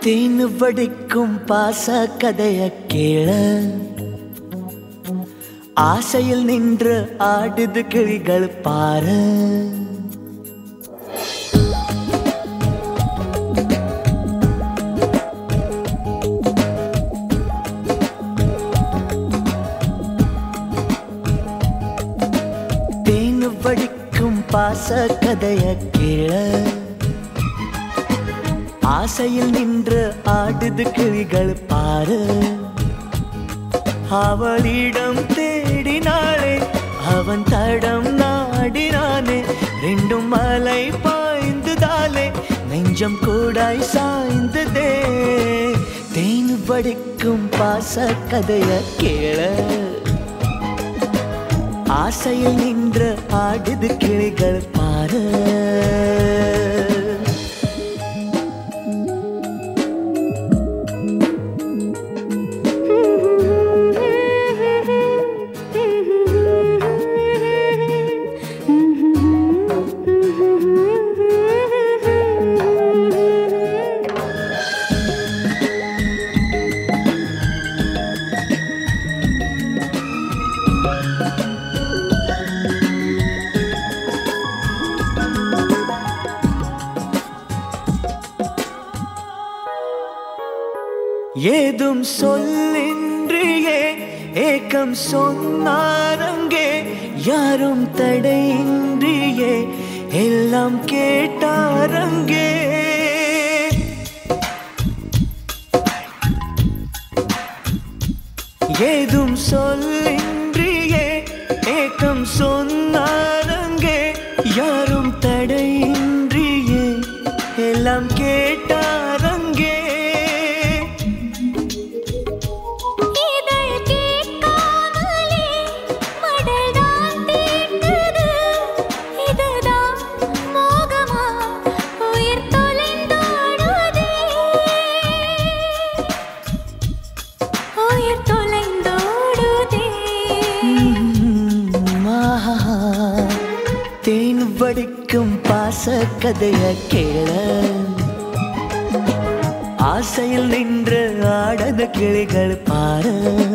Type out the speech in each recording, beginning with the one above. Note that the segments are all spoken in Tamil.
தேனு வடிக்கும் பாச கதைய கேள ஆசையில் நின்று ஆடுது கிளிகள் பாரு தேனு வடிக்கும் பாச கதைய கேள ஆசையில் நின்று ஆடுது கிளிகள் பாரு அவளிடம் தேடினாளே அவன் தடம் நாடினானே ரெண்டும் மலை பாய்ந்துதாலே நெஞ்சம் கூடாய் சாய்ந்ததே தேன் வடிக்கும் பாச கதைய கேள ஆசையில் நின்று ஆடுது கிளிகள் பாரு ஏதும் சொல்லின்றியே ஏக்கம் சொன்னாரங்கே யாரும் தடையின்றியே எல்லாம் கேட்டாரங்கே ஏதும் சொல்லின்றியே ஏக்கம் சொன்னாரங்கே யாரும் தடையின்றியே எல்லாம் கேட்டாரங்கே இதழ் கேட்காமலே மடல்தான் தீண்டுது. இதுதான் மோகமா? உயிர் தொலைந்தோடுதே. உயிர் தொலைந்தோடுதே. ஆஹா, தேன் வடிக்கும் பாச கதைய கேள ஆசையில் நின்று ஆடத கிளிகள் பாரு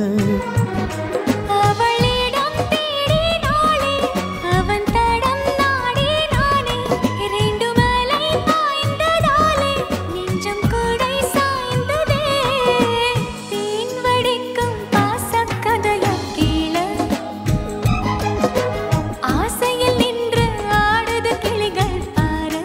அவளிடம் தேடினாளே, அவன் தடம் நாடினானே. இரண்டு மலை பாய்ந்ததாலே, நெஞ்சம் கூடை சாய்ந்ததே. தேன் வடிக்கும் பாசக் கதையைக் கேள. ஆசையில் நின்று ஆடுது கிளிகள் பாரு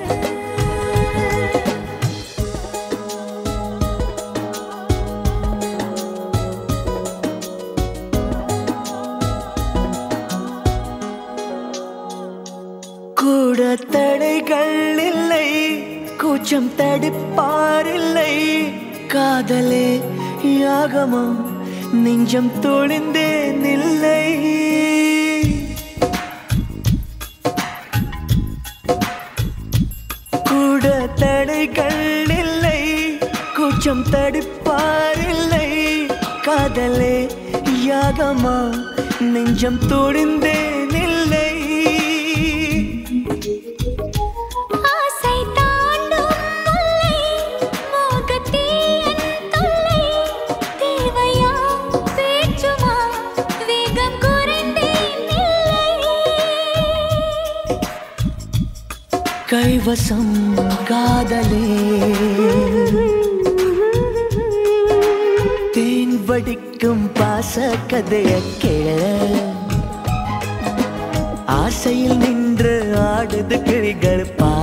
கூட தடைகள் இல்லை கூச்சம் தடுப்பாரில்லை காதலே யாகமா நெஞ்சம் தொழிந்தேன் இல்லை கூட தடைகள் இல்லை கூச்சம் தடுப்பாரில்லை காதலே யாகமா நெஞ்சம் தொழிந்தேன் இல்லை ஆசை தாண்டும் முல்லை மோகத்தீயன் தொல்லை தேவையா பேச்சுமா வேகம் குறைந்தேன் இல்லை கைவசம் காதலே தேன் வடிக்கும் பாச கதைய கேள ஆசையில் நின்று ஆடுது கிளிகள் பா